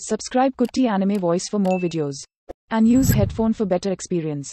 Subscribe Kutti Anime Voice for more videos. And use headphone for better experience.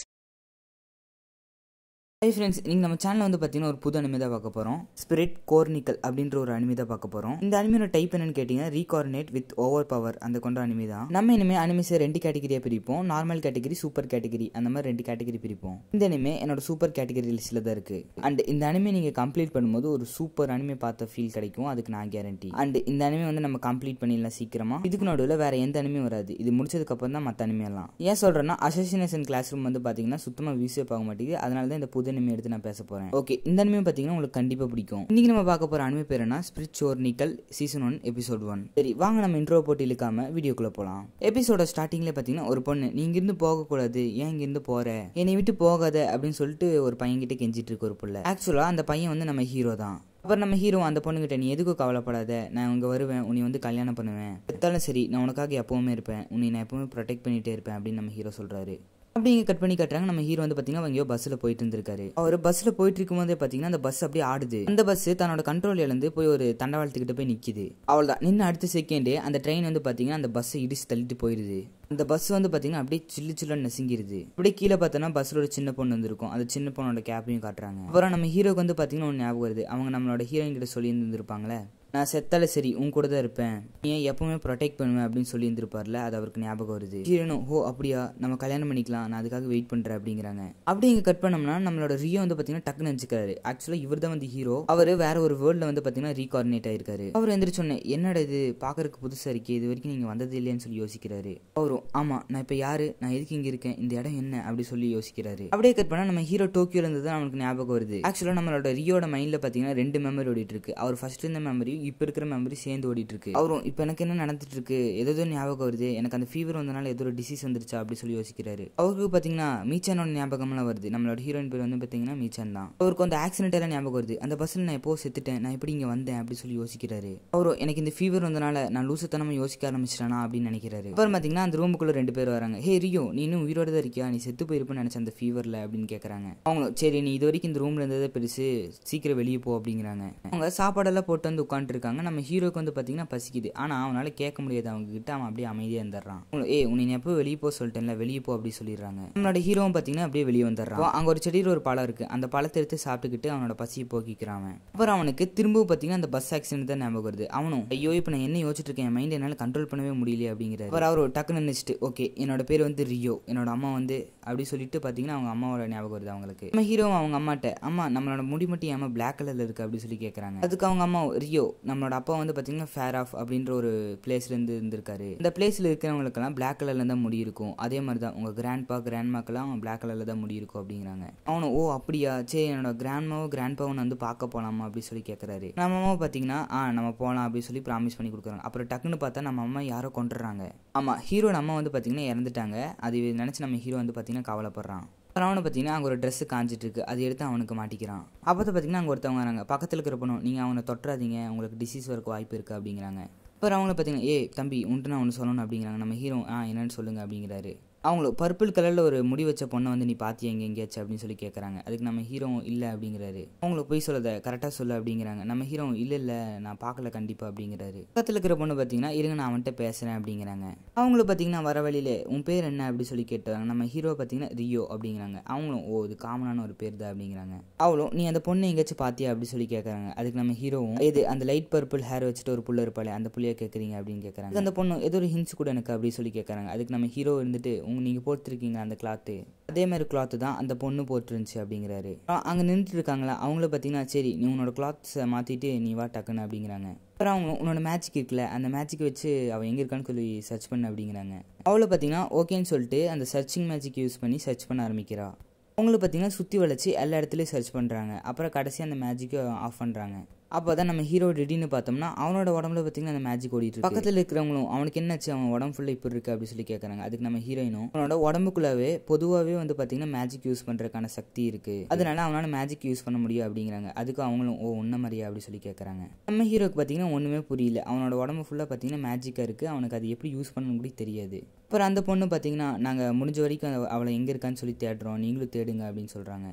Hi friends நீங்கள் நம்ம சேனலில் வந்து பார்த்தீங்கன்னா ஒரு புது அனிமே தான் பார்க்க போகிறோம் ஸ்பிரிட் கோர்னிக்கல் அப்படின்ற ஒரு அனிமே தான் பார்க்க போகிறோம் இந்த அனிமையோட டைப் என்னன்னு கேட்டிங்கன்னா ரீகார்னேட் வித் ஓவர் பவர் அந்த கொண்ட அனிமே தான் நம்ம இனிமே அனிமேஸை ரெண்டு கேட்டகரியாக பிரிப்போம் நார்மல் கேட்டகரி சூப்பர் கேட்டகரி அந்த மாதிரி ரெண்டு கேட்டகரி பிரிப்போம் இந்த அனிமே என்னோட சூப்பர் கேட்டகரி லிஸ்ட்டில் தான் இருக்குது அண்ட் இந்த அனிமே நீங்கள் கம்ப்ளீட் பண்ணும்போது ஒரு சூப்பர் அனிமே பார்த்த ஃபீல் கிடைக்கும் அதுக்கு நான் கேரண்டி அண்ட் இந்த அனிமே வந்து நம்ம கம்ப்ளீட் பண்ணிடலாம் சீக்கிரமாக இதுக்கு நடுவில் வேற எந்த அனிமே வராது இது முடிச்சதுக்கு அப்புறம் தான் மற்ற அனிமே எல்லாம் ஏன் சொல்கிறேன்னா அசோசினேஷன் கிளாஸ் ரூம் வந்து பார்த்தீங்கன்னா சுத்தமாக வியூஸே பார்க்க மாட்டேங்குது அதனால தான் இந்த புது அனிமே எடுத்து நான் பேச போகிறேன் ஓகே இந்த அனிமே பார்த்தீங்கன்னா உங்களுக்கு கண்டிப்பாக பிடிக்கும் இன்னைக்கு நம்ம பார்க்க போகிற அனிமே பேர் என்ன ஸ்பிரிச்சுவர்னிக்கல் சீசன் ஒன் எபிசோட் ஒன் சரி வாங்க நம்ம இன்ட்ரோ போட்டு இழுக்காம வீடியோக்குள்ளே போகலாம் எபிசோட ஸ்டார்டிங்ல பார்த்தீங்கன்னா ஒரு பொண்ணு நீ இங்கிருந்து போகக்கூடாது ஏன் இங்கிருந்து போற என்னை விட்டு போகாத அப்படின்னு சொல்லிட்டு ஒரு பையன்கிட்ட கெஞ்சிட்டு இருக்கு ஒரு புள்ள ஆக்சுவலாக அந்த பையன் வந்து நம்ம ஹீரோ தான் அப்புறம் நம்ம ஹீரோ அந்த பொண்ணுகிட்ட நீ எதுக்கும் கவலைப்படாத நான் இங்கே வருவேன் உன்னை வந்து கல்யாணம் பண்ணுவேன் எத்தாலும் சரி நான் உனக்காக எப்பவுமே இருப்பேன் உன்னை நான் எப்பவுமே ப்ரொடெக்ட் பண்ணிட்டே இருப்பேன் அப்படின்னு நம்ம ஹீரோ சொல்றாரு அப்படி இங்கே கட் பண்ணி கட்டுறாங்க நம்ம ஹீரோ வந்து பார்த்தீங்கன்னா எங்கேயோ பஸ்ஸில் போயிட்டு இருந்திருக்காரு அவர் பஸ்ஸில் போயிட்டு இருக்கும்போதே பார்த்தீங்கன்னா அந்த பஸ் அப்படியே ஆடுது அந்த பஸ் தன்னோட கண்ட்ரோல் இழந்து போய் ஒரு தண்டவாளத்துக்கிட்ட போய் நிற்கிது அவ்வளோதான் நின்று அடுத்த செகண்டே அந்த ட்ரெயின் வந்து பார்த்தீங்கன்னா அந்த பஸ்ஸை இடிச்சு தள்ளிட்டு போயிடுது அந்த பஸ் வந்து பார்த்தீங்கன்னா அப்படியே சில்லு சில்லுன்னு நெசுங்கிருது அப்படியே கீழே பார்த்தோன்னா பஸ்ஸில் ஒரு சின்ன பொண்ணு வந்திருக்கும் அந்த சின்ன பொண்ணோட கேப்பையும் காட்டுறாங்க அப்புறம் நம்ம ஹீரோக்கு வந்து பார்த்தீங்கன்னா ஒன்று ஞாபகம் வருது அவங்க நம்மளோட ஹீரோயின் கிட்ட சொல்லி இருந்திருப்பாங்களே நான் செத்தால சரி உன் கூட தான் இருப்பேன் ஏன் எப்பவுமே ப்ரொடெக்ட் பண்ணுவேன் அப்படின்னு சொல்லி இருந்திருப்பார்ல அது அவருக்கு ஞாபகம் வருது ஹீரோனும் ஓ அப்படியா நம்ம கல்யாணம் பண்ணிக்கலாம் நான் அதுக்காக வெயிட் பண்ணுறேன் அப்படிங்கிறாங்க அப்படி இங்கே கட் பண்ணோம்னா நம்மளோட ரியோ வந்து பார்த்தீங்கன்னா டக்குன்னு நினச்சிக்கிறாரு ஆக்சுவலாக இவர் தான் வந்து ஹீரோ அவர் வேற ஒரு வேர்ல்டில் வந்து பார்த்தீங்கன்னா ரீகார்டினேட் ஆயிருக்காரு அவர் எந்திரிச்சோன்னே என்னடா இது பார்க்கறதுக்கு புதுசாக இருக்கே இது வரைக்கும் நீங்கள் வந்தது இல்லைன்னு சொல்லி யோசிக்கிறாரு அவரும் ஆமாம் நான் இப்போ யாரு நான் எதுக்கு இங்கே இருக்கேன் இந்த இடம் என்ன அப்படி சொல்லி யோசிக்கிறாரு அப்படியே கட் பண்ணால் நம்ம ஹீரோ டோக்கியோல இருந்து தான் நமக்கு ஞாபகம் வருது ஆக்சுவலாக நம்மளோட ரியோட மைண்டில் பார்த்தீங்கன்னா ரெண்டு மெமரி ஓடிட்டு இருக்கு அவர் ஃபர்ஸ்ட் இருந்த மெமரி இப்போ இருக்கிற மெமரி சேர்ந்து ஓடிட்டு இருக்கு அவரும் இப்போ எனக்கு என்ன நடந்துட்டு இருக்கு ஏதோ ஞாபகம் வருது எனக்கு அந்த ஃபீவர் வந்தனால ஏதோ ஒரு டிசீஸ் வந்துருச்சா அப்படி சொல்லி யோசிக்கிறாரு அவருக்கு பார்த்தீங்கன்னா மீச்சானோட ஞாபகம்லாம் வருது நம்மளோட ஹீரோயின் பேர் வந்து பார்த்தீங்கன்னா மீச்சான் தான் அவருக்கு அந்த ஆக்சிடென்ட் எல்லாம் ஞாபகம் வருது அந்த பஸ்ஸில் நான் எப்போ செத்துட்டேன் நான் எப்படி இங்கே வந்தேன் அப்படி சொல்லி யோசிக்கிறாரு அவரும் எனக்கு இந்த ஃபீவர் வந்தனால நான் லூசத்தனமா யோசிக்க ஆரம்பிச்சிட்டானா அப்படின்னு நினைக்கிறாரு அப்புறம் பார்த்தீங்கன்னா அந்த ரூமுக்குள்ள ரெண்டு பேர் வராங்க ஹே ரியோ நீ இன்னும் உயிரோட தான் இருக்கியா நீ செத்து போயிருப்பேன்னு நினைச்ச அந்த ஃபீவரில் அப்படின்னு கேட்குறாங்க அவங்களும் சரி நீ இது வரைக்கும் இந்த ரூம்ல இருந்ததே பெருசு சீக்கிரம் வெளியே போ அப்படிங்கிறாங்க அவங்க சாப்பாடெல்லாம் போட்டு வந்து உட்காந்துருக்காங்க நம்ம ஹீரோக்கு வந்து பார்த்தீங்கன்னா பசிக்குது ஆனால் அவனால கேட்க முடியாது அவங்க கிட்ட அவன் அப்படியே அமைதியாக இருந்துடுறான் ஏ உன்னை நீ எப்போ வெளியே போக சொல்லிட்டேன்ல வெளியே போ அப்படி சொல்லிடுறாங்க நம்மளோட ஹீரோவும் பார்த்தீங்கன்னா அப்படியே வெளியே வந்துடுறான் அங்கே ஒரு செடியில் ஒரு பழம் இருக்கு அந்த பழத்தை எடுத்து சாப்பிட்டுக்கிட்டு அவனோட பசியை போக்கிக்கிறான் அப்புறம் அவனுக்கு திரும்பவும் பார்த்தீங்கன்னா அந்த பஸ் ஆக்சிடென்ட் தான் ஞாபகம் வருது அவனும் ஐயோ இப்போ நான் என்ன யோசிச்சுட்டு இருக்கேன் என் மைண்ட் என்னால் கண்ட்ரோல் பண்ணவே முடியல அப்படிங்கிறாரு அப்புறம் அவர் டக்குன்னு நினைச்சிட்டு ஓகே என்னோட பேர் வந்து ரியோ என்னோட அம்மா வந்து அப்படி சொல்லிட்டு பார்த்தீங்கன்னா அவங்க அம்மாவோட ஞாபகம் வருது அவங்களுக்கு நம்ம ஹீரோ அவங்க அம்மாட்ட அம்மா நம்மளோட முடி மட்டும் ஏமா பிளாக் கலர்ல இருக்கு அப்படி சொல்லி கேட்குறாங்க அதுக்கு அவங்க அம்மா ரியோ நம்மளோட அப்பா வந்து பார்த்தீங்கன்னா ஃபேர் ஆஃப் அப்படின்ற ஒரு பிளேஸ்ல இருந்து இருந்திருக்காரு இந்த பிளேஸ்ல இருக்கிறவங்களுக்கெல்லாம் பிளாக் கலர்ல தான் முடி இருக்கும் அதே மாதிரி தான் உங்க கிராண்ட் பா கிராண்ட் மாக்கெல்லாம் பிளாக் கலர்ல தான் முடி இருக்கும் அப்படிங்கிறாங்க அவனும் ஓ அப்படியா சரி என்னோட கிராண்ட்மாவும் கிராண்ட் பாவும் வந்து பார்க்க போலாமா அப்படி சொல்லி கேட்கறாரு நம்ம அம்மா பார்த்தீங்கன்னா ஆ நம்ம போகலாம் அப்படின்னு சொல்லி ப்ராமிஸ் பண்ணி கொடுக்குறாங்க அப்புறம் டக்குன்னு பார்த்தா நம்ம அம்மா யாரோ கொண்டுறாங்க ஆமா ஹீரோட அம்மா வந்து பார்த்தீங்கன்னா இறந்துட்டாங்க அது நினைச்சு நம்ம ஹீரோ வந்து பார்த்தீங்கன்னா கவலைப்படுறான் அப்புறம் அவனை பார்த்தீங்கன்னா அங்கே ஒரு ட்ரெஸ் காஞ்சிட்டு இருக்கு அது எடுத்து அவனுக்கு மாட்டிக்கிறான் அப்போ பார்த்தீங்கன்னா அங்கே ஒருத்தவங்க வராங்க பக்கத்தில் இருக்கிற பொண்ணு நீங்கள் அவனை தொட்டுறாதீங்க உங்களுக்கு டிசீஸ் வரக்கு வாய்ப்பு இருக்குது அப்படிங்கிறாங்க அப்புறம் அவங்கள பார்த்தீங்கன்னா ஏ தம்பி உன்ட்டு நான் ஒன்று சொல்லணும் அப்படிங்கிறாங்க நம்ம ஹீரோ ஆ என்னன்னு சொல்லுங்க அப்படிங்கிறாரு அவங்களும் பர்பிள் கலரில் ஒரு முடி வச்ச பொண்ணை வந்து நீ பார்த்தியா எங்கே எங்கேயாச்சும் அப்படின்னு சொல்லி கேட்குறாங்க அதுக்கு நம்ம ஹீரோ இல்லை அப்படிங்கிறாரு அவங்களுக்கு போய் சொல்லத கரெக்டாக சொல்லு அப்படிங்கிறாங்க நம்ம ஹீரோ இல்லை இல்லை நான் பார்க்கல கண்டிப்பாக அப்படிங்கிறாரு பக்கத்தில் இருக்கிற பொண்ணு பார்த்தீங்கன்னா இருங்க நான் அவன்கிட்ட பேசுகிறேன் அப்படிங்கிறாங்க அவங்களும் பார்த்தீங்கன்னா வர வழியில உன் பேர் என்ன அப்படி சொல்லி கேட்டாங்க நம்ம ஹீரோ பார்த்தீங்கன்னா ரியோ அப்படிங்கிறாங்க அவங்களும் ஓ இது காமனான ஒரு பேர் தான் அப்படிங்கிறாங்க அவளும் நீ அந்த பொண்ணை எங்கேயாச்சும் பார்த்தியா அப்படி சொல்லி கேட்குறாங்க அதுக்கு நம்ம ஹீரோவும் இது அந்த லைட் பர்பிள் ஹேர் வச்சுட்டு ஒரு புள்ள இருப்பாளே அந்த புள்ளைய கேட்குறீங்க அப்படின்னு கேட்குறாங்க அந்த பொண்ணு ஏதோ ஒரு ஹின்ஸ் கூட எனக்கு அப்படி சொல்லி கேட்குறாங்க அதுக்கு நம்ம ஹீரோ இருந்துட்டு உங்க நீங்கள் போட்டுருக்கீங்க அந்த கிளாத்து அதே மாதிரி கிளாத்து தான் அந்த பொண்ணு போட்டுருந்துச்சு அப்படிங்கிறாரு அங்கே நின்றுட்டு இருக்காங்களா அவங்கள பார்த்தீங்கன்னா சரி நீ உன்னோட கிளாத்ஸை மாற்றிட்டு நீ வா டக்குன்னு அப்படிங்கிறாங்க அப்புறம் அவங்க உன்னோட மேட்சிக் இருக்குல்ல அந்த மேட்சிக் வச்சு அவள் எங்கே இருக்கான்னு சொல்லி சர்ச் பண்ண அப்படிங்கிறாங்க அவளை பார்த்தீங்கன்னா ஓகேன்னு சொல்லிட்டு அந்த சர்ச்சிங் மேஜிக் யூஸ் பண்ணி சர்ச் பண்ண ஆரம்பிக்கிறா அவங்கள பார்த்தீங்கன்னா சுற்றி வளைச்சி எல்லா இடத்துலையும் சர்ச் பண்ணுறாங்க அப்புறம் கடைசி அந்த மேஜிக்கை ஆஃப் பண்ணுறாங்க அப்போ தான் நம்ம ஹீரோ திடீர்னு பார்த்தோம்னா அவனோட உடம்புல பார்த்தீங்கன்னா அந்த மேஜிக் ஓடிட்டு இருக்கு பக்கத்தில் இருக்கிறவங்களும் அவனுக்கு என்னாச்சு அவன் உடம்பு ஃபுல்லாக இப்படி இருக்கு அப்படின்னு சொல்லி கேட்குறாங்க அதுக்கு நம்ம ஹீரோயினும் அவனோட உடம்புக்குள்ளாவே பொதுவாகவே வந்து பார்த்தீங்கன்னா மேஜிக் யூஸ் பண்ணுறதுக்கான சக்தி இருக்கு அதனால அவனால மேஜிக் யூஸ் பண்ண முடியும் அப்படிங்கிறாங்க அதுக்கு அவங்களும் ஓ உன்ன மாதிரியா அப்படி சொல்லி கேட்குறாங்க நம்ம ஹீரோக்கு பார்த்தீங்கன்னா ஒன்றுமே புரியல அவனோட உடம்பு ஃபுல்லாக பார்த்தீங்கன்னா மேஜிக்காக இருக்குது அவனுக்கு அது எப்படி யூஸ் பண்ணணும் கூட தெரியாது அப்புறம் அந்த பொண்ணு பார்த்தீங்கன்னா நாங்கள் முடிஞ்ச வரைக்கும் அவளை எங்கே இருக்கான்னு சொல்லி தேடுறோம் நீங்களும் தேடுங்க அப்படின்னு சொல்கிறாங்க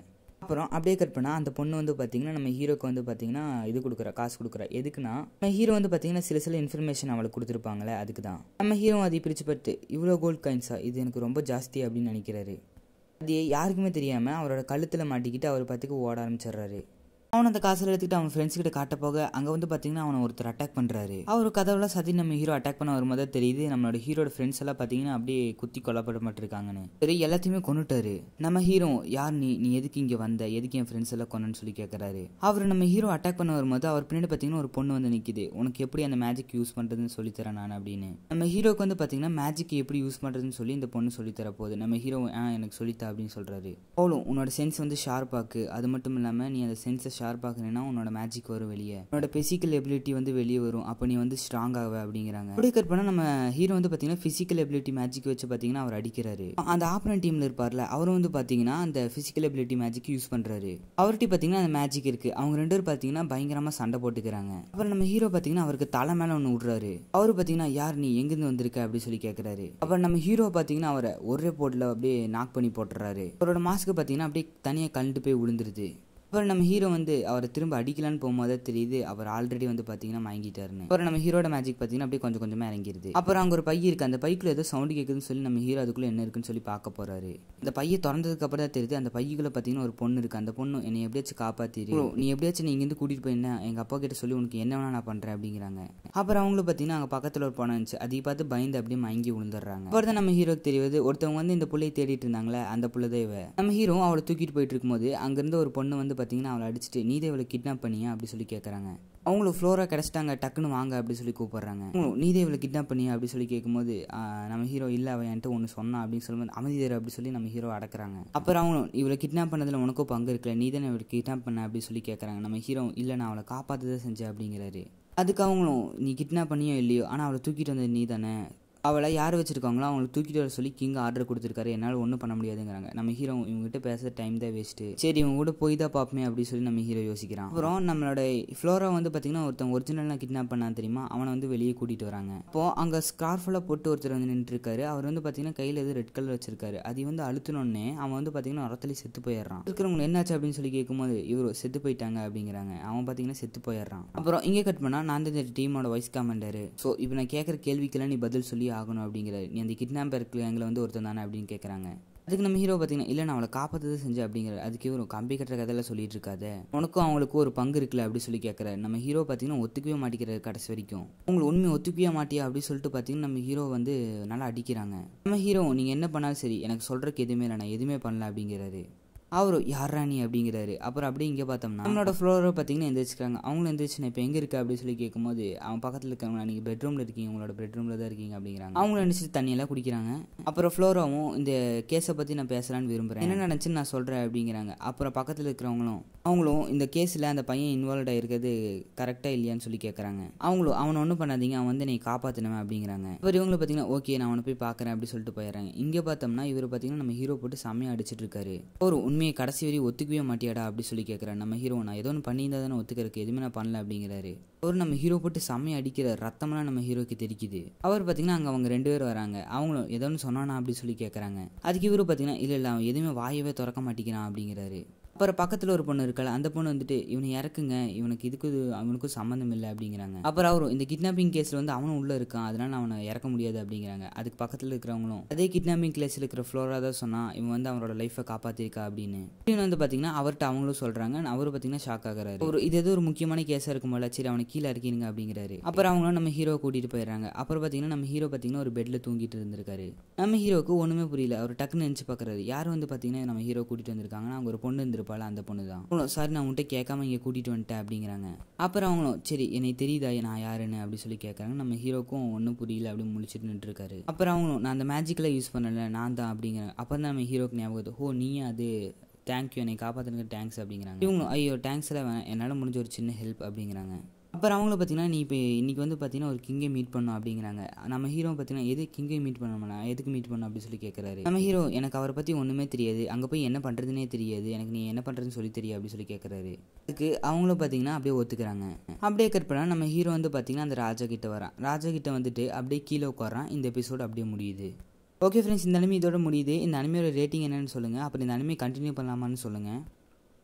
அப்புறம் அப்படியே கட் பண்ணால் அந்த பொண்ணு வந்து பார்த்தீங்கன்னா நம்ம ஹீரோக்கு வந்து பார்த்தீங்கன்னா இது கொடுக்குறா காசு கொடுக்குறா எதுக்குன்னா நம்ம ஹீரோ வந்து பார்த்தீங்கன்னா சில சில இன்ஃபர்மேஷன் அவளுக்கு கொடுத்துருப்பாங்களே அதுக்கு தான் நம்ம ஹீரோ அதை பிரிச்சு பட்டு இவ்வளோ கோல்ட் காயின்ஸா இது எனக்கு ரொம்ப ஜாஸ்தி அப்படின்னு நினைக்கிறாரு அது யாருக்குமே தெரியாமல் அவரோட கழுத்தில் மாட்டிக்கிட்டு அவர் பார்த்துக்கு ஓட ஆரம்பிச்சிடுறாரு அவன் அந்த காசில் எடுத்துக்கிட்டு அவன் ஃப்ரெண்ட்ஸ் கிட்ட காட்ட போக அங்கே வந்து பார்த்தீங்கன்னா அவனை ஒருத்தர் அட்டாக் பண்ணுறாரு அவர் கதவுல சதி நம்ம ஹீரோ அட்டாக் பண்ண வரும்போது தான் தெரியுது நம்மளோட ஹீரோட ஃப்ரெண்ட்ஸ் எல்லாம் பார்த்தீங்கன்னா அப்படியே குத்தி கொல்லப்படப்பட்டிருக்காங்கன்னு சரி எல்லாத்தையுமே கொண்டுட்டாரு நம்ம ஹீரோ யார் நீ நீ எதுக்கு இங்கே வந்த எதுக்கு என் ஃப்ரெண்ட்ஸ் எல்லாம் கொன்னன்னு சொல்லி கேட்குறாரு அவர் நம்ம ஹீரோ அட்டாக் பண்ண வரும்போது அவர் பின்னாடி பார்த்தீங்கன்னா ஒரு பொண்ணு வந்து நிற்கிது உனக்கு எப்படி அந்த மேஜிக் யூஸ் பண்ணுறதுன்னு சொல்லித்தரேன் நான் அப்படின்னு நம்ம ஹீரோக்கு வந்து பார்த்தீங்கன்னா மேஜிக் எப்படி யூஸ் பண்ணுறதுன்னு சொல்லி இந்த பொண்ணு சொல்லித்தர போகுது நம்ம ஹீரோ ஆ எனக்கு சொல்லித்தா அப்படின்னு சொல்கிறாரு அவ்வளோ உன்னோட சென்ஸ் வந்து ஷார்ப்பாக்கு அது மட்டும் இல்லாமல் நீ அந்த சென்ஸை ஷார்ப்பாக்குனா உன்னோட மேஜிக் வரும் வெளியே உன்னோட பிசிக்கல் எபிலிட்டி வந்து வெளியே வரும் அப்போ நீ வந்து ஸ்ட்ராங் ஆக அப்படிங்கிறாங்க அப்படி கட் பண்ணால் நம்ம ஹீரோ வந்து பார்த்தீங்கன்னா ஃபிசிக்கல் எபிலிட்டி மேஜிக் வச்சு பார்த்தீங்கன்னா அவர் அடிக்கிறாரு அந்த ஆப்பனன் டீமில் இருப்பார்ல அவரும் வந்து பார்த்தீங்கன்னா அந்த ஃபிசிக்கல் எபிலிட்டி மேஜிக் யூஸ் பண்ணுறாரு அவர்கிட்ட பார்த்தீங்கன்னா அந்த மேஜிக் இருக்கு அவங்க ரெண்டு பேரும் பார்த்தீங்கன்னா பயங்கரமாக சண்டை போட்டுக்கிறாங்க அப்புறம் நம்ம ஹீரோ பார்த்தீங்கன்னா அவருக்கு தலை மேலே ஒன்று விடுறாரு அவரு பார்த்தீங்கன்னா யார் நீ எங்கேருந்து வந்திருக்க அப்படி சொல்லி கேட்குறாரு அப்புறம் நம்ம ஹீரோ பார்த்தீங்கன்னா அவரை ஒரே போட்டில் அப்படியே நாக் பண்ணி போட்டுறாரு அவரோட மாஸ்க்கு பார்த்தீங்கன்னா அப்படியே தனியாக கழண்டு போய் விழுந்துருது அப்புறம் நம்ம ஹீரோ வந்து அவரை திரும்ப அடிக்கலான்னு போகும்போது தெரியுது அவர் ஆல்ரெடி வந்து பார்த்தீங்கன்னா மயங்கிட்டாருன்னு அப்புறம் நம்ம ஹீரோட மேஜிக் பார்த்தீங்கன்னா அப்படியே கொஞ்சம் கொஞ்சமாக இறங்கிருது அப்புறம் அங்கே ஒரு பை இருக்கு அந்த பைக்குள்ள ஏதோ சவுண்ட் கேட்குதுன்னு சொல்லி நம்ம ஹீரோ அதுக்குள்ள என்ன இருக்குன்னு சொல்லி பார்க்க போறாரு இந்த பையை திறந்ததுக்கு அப்புறம் தான் தெரியுது அந்த பைக்குள்ள பார்த்தீங்கன்னா ஒரு பொண்ணு இருக்கு அந்த பொண்ணு என்னை எப்படியாச்சும் காப்பாத்திரு bro, நீ எப்படியாச்சும் நீ இங்கேருந்து கூட்டிட்டு போயின்னா எங்க அப்பா கிட்ட சொல்லி உனக்கு என்ன வேணா நான் பண்றேன் அப்படிங்கிறாங்க அப்புறம் அவங்களும் பார்த்தீங்கன்னா அங்கே பக்கத்தில் ஒரு பொண்ணு இருந்துச்சு அதை பார்த்து பயந்து அப்படியே மயங்கி விழுந்துடுறாங்க அப்புறம் தான் நம்ம ஹீரோக்கு தெரியுது ஒருத்தவங்க வந்து இந்த புள்ளையை தேடிட்டு இருந்தாங்களே அந்த புள்ள தான் இவ நம்ம ஹீரோ அவளை தூக்கிட்டு போயிட்டு இருக்கும்போது அங்கிருந்து ஒரு பொண்ணு வந்து பார்த்தீங்கன்னா அவளை அடிச்சுட்டு நீ தான் இவளை கிட்னாப் பண்ணியா அப்படி சொல்லி கேட்குறாங்க அவங்களும் ஃப்ளோரா கிடச்சிட்டாங்க டக்குன்னு வாங்க அப்படி சொல்லி கூப்பிடுறாங்க அவங்களும் நீ தான் இவளை கிட்னாப் பண்ணியா அப்படி சொல்லி கேட்கும்போது ஆ, நம்ம ஹீரோ இல்லை அவன் என்கிட்ட ஒன்று சொன்னான் அப்படின்னு சொல்லும்போது அமைதியர் அப்படி சொல்லி நம்ம ஹீரோ அடக்குறாங்க அப்புறம் அவங்களும் இவளை கிட்னாப் பண்ணதில் உனக்கும் பங்கு இருக்குல்ல நீ தானே இவளை கிட்னாப் பண்ண அப்படி சொல்லி கேட்குறாங்க நம்ம ஹீரோ இல்லை நான் அவளை காப்பாற்றுதான் செஞ்சேன் அப்படிங்கிறாரு அதுக்கு அவங்களும் நீ கிட்னாப் பண்ணியோ இல்லையோ ஆனால் அவளை தூக்கிட்டு வந்தது நீ தானே அவளை யார் வச்சிருக்காங்களோ அவங்களை தூக்கிட்டு வர சொல்லி கிங் ஆர்டர் கொடுத்துருக்காரு என்னால் ஒன்றும் பண்ண முடியாதுங்கிறாங்க நம்ம ஹீரோ இவங்ககிட்ட பேசுற டைம் தான் வேஸ்ட்டு சரி இவங்க கூட போய் தான் பார்ப்போமே அப்படின்னு சொல்லி நம்ம ஹீரோ யோசிக்கிறான் அப்புறம் நம்மளோட ஃப்ளோரா வந்து பார்த்தீங்கன்னா ஒருத்தன் ஒரிஜினலாக கிட்னாப் பண்ணான் தெரியுமா அவனை வந்து வெளியே கூட்டிட்டு வராங்க அப்போ அங்கே ஸ்கார்ஃபுல்லாக போட்டு ஒருத்தர் வந்து நின்றுட்டு இருக்காரு அவர் வந்து பார்த்தீங்கன்னா கையில் எது ரெட் கலர் வச்சிருக்காரு அது வந்து அழுத்தினோடனே அவன் வந்து பார்த்தீங்கன்னா உரத்துலேயே செத்து போயிடுறான் இருக்கிறவங்க என்னாச்சு அப்படின்னு சொல்லி கேட்கும்போது இவரு செத்து போயிட்டாங்க அப்படிங்கிறாங்க அவன் பார்த்தீங்கன்னா செத்து போயிடுறான் அப்புறம் இங்கே கட் பண்ணா நான் தான் இந்த டீமோட வைஸ் கமாண்டரு ஸோ இப்போ நான் கேட்குற கேள்விக்கெல்லாம் நீ பதில் சொல்லி ஆகணும் அப்படிங்கிறாரு நீ அந்த கிட்னாப்பருக்கு எங்களை வந்து ஒருத்தன் தானே அப்படின்னு கேட்குறாங்க அதுக்கு நம்ம ஹீரோ பார்த்தீங்கன்னா இல்லை நான் அவளை காப்பாற்றது செஞ்சேன் அப்படிங்கிறாரு அதுக்கு இவரும் கம்பி கட்டுற கதையெல்லாம் சொல்லிட்டு இருக்காத உனக்கும் அவங்களுக்கும் ஒரு பங்கு இருக்குல்ல அப்படி சொல்லி கேட்குறாரு நம்ம ஹீரோ பார்த்தீங்கன்னா ஒத்துக்கவே மாட்டேங்கிறாரு கடைசி வரைக்கும் உங்களுக்கு உண்மை ஒத்துக்கவே மாட்டியா அப்படின்னு சொல்லிட்டு பார்த்தீங்கன்னா நம்ம ஹீரோ வந்து நல்லா அடிக்கிறாங்க நம்ம ஹீரோ நீங்கள் என்ன பண்ணாலும் சரி எனக்கு சொல்கிறக்கு எதுவுமே இல்லை நான் எதுவுமே பண்ணல அப்படிங்கிறாரு அவரு யாரா நீ அப்படிங்கிறாரு அப்புறம் அப்படியே இங்கே பார்த்தோம்னா நம்மளோட ஃப்ளோரை பார்த்தீங்கன்னா எந்திரிச்சிருக்காங்க அவங்களும் எந்திரிச்சு நான் இப்போ எங்கே இருக்க அப்படின்னு சொல்லி கேட்கும்போது அவன் பக்கத்தில் இருக்கவங்க நீங்கள் பெட்ரூமில் இருக்கீங்க உங்களோட பெட்ரூமில் தான் இருக்கீங்க அப்படிங்கிறாங்க அவங்களும் எந்திரிச்சு தண்ணியெல்லாம் குடிக்கிறாங்க அப்புறம் ஃப்ளோராவும் இந்த கேஸை பற்றி நான் பேசலான்னு விரும்புகிறேன் என்ன நடந்துச்சுன்னு நான் சொல்கிறேன் அப்படிங்கிறாங்க அப்புறம் பக்கத்தில் இருக்கிறவங்களும் அவங்களும் இந்த கேஸில் அந்த பையன் இன்வால்வ் ஆகிருக்கிறது கரெக்டாக இல்லையான்னு சொல்லி கேட்குறாங்க அவங்களும் அவனை ஒன்றும் பண்ணாதீங்க அவன் வந்து நீ காப்பாற்றினவன் அப்படிங்கிறாங்க இவர் இவங்களை பார்த்தீங்கன்னா ஓகே நான் அவனை போய் பார்க்குறேன் அப்படி சொல்லிட்டு போயிடுறாங்க இங்கே பார்த்தோம்னா இவர் பார்த்தீங்கன்னா நம்ம ஹீரோ போட்டு செம்மையாக அடிச்சிட்டு இருக்காரு ஒரு உண்மையை கடைசி வரை ஒத்துக்கவே மாட்டியாடா அப்படி சொல்லி கேட்குறாரு நம்ம ஹீரோ நான் ஏதோ ஒன்று பண்ணியிருந்தா தானே ஒத்துக்கிறதுக்கு எதுவுமே நான் பண்ணல அப்படிங்கிறாரு அவர் நம்ம ஹீரோ போட்டு செம்மையை அடிக்கிற ரத்தம்லாம் நம்ம ஹீரோக்கு தெரிக்குது அவர் பார்த்தீங்கன்னா அங்கே அவங்க ரெண்டு பேர் வராங்க அவங்களும் ஏதோ ஒன்று சொன்னானா அப்படி சொல்லி கேட்குறாங்க அதுக்கு இவரு பார்த்தீங்கன்னா இல்லை இல்லை அவன் எதுவுமே வாயவே திறக்க மாட்டேங்கிறான் அப்படிங்கிறாரு அப்புறம் பக்கத்தில் ஒரு பொண்ணு இருக்கல அந்த பொண்ணு வந்துட்டு இவனை இறக்குங்க இவனுக்கு இதுக்கு இது அவனுக்கும் சம்மந்தம் இல்லை அப்படிங்கிறாங்க அப்புறம் அவரும் இந்த கிட்னாப்பிங் கேஸில் வந்து அவனும் உள்ளே இருக்கான் அதனால அவனை இறக்க முடியாது அப்படிங்கிறாங்க அதுக்கு பக்கத்தில் இருக்கிறவங்களும் அதே கிட்னாப்பிங் கேஸில் இருக்கிற ஃப்ளோரா தான் சொன்னால் இவன் வந்து அவனோட லைஃப்பை காப்பாற்றிருக்கா அப்படின்னு இப்படின்னு வந்து பார்த்தீங்கன்னா அவர்கிட்ட அவங்களும் சொல்கிறாங்க அவர் பார்த்தீங்கன்னா ஷாக் ஆகுறாரு ஒரு இது ஏதோ ஒரு முக்கியமான கேஸாக இருக்கும் போல சரி அவனை கீழே இறக்கிடுங்க அப்படிங்கிறாரு அப்புறம் அவங்களும் நம்ம ஹீரோ கூட்டிகிட்டு போயிடுறாங்க அப்புறம் பார்த்தீங்கன்னா நம்ம ஹீரோ பார்த்தீங்கன்னா ஒரு பெட்டில் தூங்கிட்டு இருந்திருக்காரு நம்ம ஹீரோக்கு ஒன்றுமே புரியல அவர் டக்குன்னு நினச்சி பார்க்குறாரு யார் வந்து பார்த்தீங்கன்னா நம்ம ஹீரோ கூட்டிகிட்டு வந்திருக்காங்கன்னா அவங்க ஒரு பொண்ணு இருந்திருப்பாள் அந்த பொண்ணு தான் அவங்களும் சாரி நான் உன்கிட்ட கேட்காம இங்கே கூட்டிகிட்டு வந்துட்டேன் அப்படிங்கிறாங்க அப்புறம் அவங்களும் சரி என்னை தெரியுதா நான் யாருன்னு அப்படி சொல்லி கேட்குறாங்க நம்ம ஹீரோக்கும் ஒன்றும் புரியல அப்படின்னு முழிச்சிட்டு நின்று இருக்காரு அப்புறம் அவங்களும் நான் அந்த மேஜிக்கில் யூஸ் பண்ணல நான் தான் அப்படிங்கிறாங்க அப்போ தான் நம்ம ஹீரோக்கு ஞாபகம் வருது, ஓ நீ அது தேங்க்யூ என்னை காப்பாற்றுனுக்கு தேங்க்ஸ் அப்படிங்கிறாங்க இவங்களும் ஐயோ தேங்க்ஸில் என்னால் முடிஞ்ச ஒரு சின்ன ஹெல்ப் அப்படிங்கிறாங்க அப்புறம் அவங்கள பார்த்தீங்கன்னா நீ இப்போ இன்னைக்கு வந்து பார்த்தீங்கன்னா ஒரு கிங்கை மீட் பண்ணோம் அப்படிங்கிறாங்க நம்ம ஹீரோ பார்த்தீங்கன்னா எது கிங்கை மீட் பண்ணோம்னா எதுக்கு மீட் பண்ணோம் அப்படி சொல்லி கேட்குறாரு நம்ம ஹீரோ எனக்கு அவரை பற்றி ஒன்றுமே தெரியாது அங்கே போய் என்ன பண்ணுறதுனே தெரியாது எனக்கு நீ என்ன பண்ணுறதுன்னு சொல்லி தெரியும் அப்படி சொல்லி கேட்குறாரு அதுக்கு அவங்களும் பார்த்தீங்கன்னா அப்படியே ஒத்துக்கிறாங்க அப்படியே கட் பண்ணால் நம்ம ஹீரோ வந்து பார்த்தீங்கன்னா அந்த ராஜா கிட்ட வரான் ராஜா கிட்ட வந்துட்டு அப்படியே கீழே உட்காரான் இந்த எபிசோடு அப்படியே முடியுது ஓகே ஃப்ரெண்ட்ஸ் இந்த அனிமே இதோட முடியுது இந்த அனிமையோட ரேட்டிங் என்னன்னு சொல்லுங்கள் அப்புறம் இந்த அனிமே கண்டினியூ பண்ணலாமான்னு சொல்லுங்கள்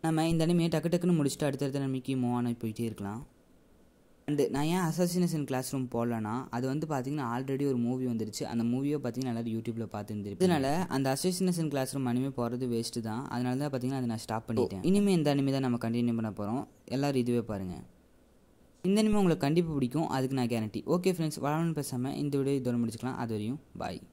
நம்ம இந்த அனிமையை டக்கு டக்குன்னு முடிச்சுட்டு அடுத்தடுத்த நம்பிக்கை மூவ் ஆன போயிட்டே இருக்கலாம் அண்டு நான் ஏன் அசாசினேஷன் கிளாஸ் ரூம் போடலன்னா அது வந்து பார்த்தீங்கன்னா ஆல்ரெடி ஒரு மூவி வந்துருச்சு அந்த மூவியை பார்த்தீங்கன்னா எல்லாரும் யூடியூப்ல பார்த்துருந்துருக்கு இதனால அந்த அசோசினேஷன் கிளாஸ் ரூம் அனிமே போகிறது வேஸ்ட்டு தான் அதனால தான் பார்த்தீங்கன்னா அதை நான் ஸ்டாப் பண்ணிட்டேன் இனிமேல் இந்த அனிமே தான் நம்ம கண்டினியூ பண்ண போகிறோம் எல்லாரும் இதுவே பாருங்கள் இந்த அனிமே உங்களுக்கு கண்டிப்பாக பிடிக்கும் அதுக்கு நான் கேரண்டி ஓகே ஃப்ரெண்ட்ஸ் வளரணும் பேசாமல் இந்த வீடியோ இதோட முடிச்சுக்கலாம் அது வரையும் பாய்